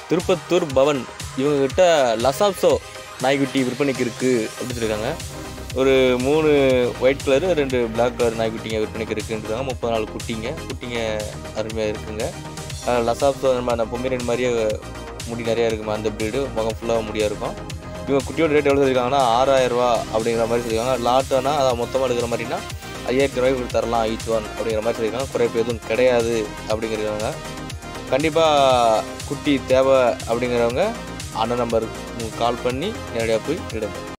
திருப்பத்தூர் பவன் இவங்ககிட்ட லசாப்சோ நாய்க்குட்டி விற்பனைக்கு இருக்குது அப்படின்னு சொல்லியிருக்காங்க ஒரு மூணு ஒயிட் கலரு ரெண்டு Black கலர் நாய்க்குட்டிங்க விற்பனைக்கு இருக்குன்றாங்க முப்பது நாலு குட்டிங்க குட்டிங்க அருமையாக இருக்குங்க அஹ் லசாப்சோ நம்ம அந்த பொம்மேரியன் மாதிரியே முடி நிறையா இருக்குமா அந்த ப்ரீடு முகம் ஃபுல்லாக முடியாக இருக்கும் இவங்க குட்டியோட ரேட் எவ்வளோ சொல்லியிருக்காங்கன்னா ஆறாயிரம் ரூபா அப்படிங்கிற மாதிரி சொல்லியிருக்காங்க லாட்டானா அதான் மொத்தமாக எடுக்கிற மாதிரினா ஐயாயிரத்தி ரூபாய்க்கு தரலாம் ஈச் ஒன் அப்படிங்கிற மாதிரி சொல்லியிருக்காங்க குறைப்பு எதுவும் கிடையாது அப்படிங்கிறவங்க கண்டிப்பாக குட்டி தேவை அப்படிங்கிறவங்க அண்ணன் நம்பருக்கு கால் பண்ணி நேரடியாக போய் எடுங்க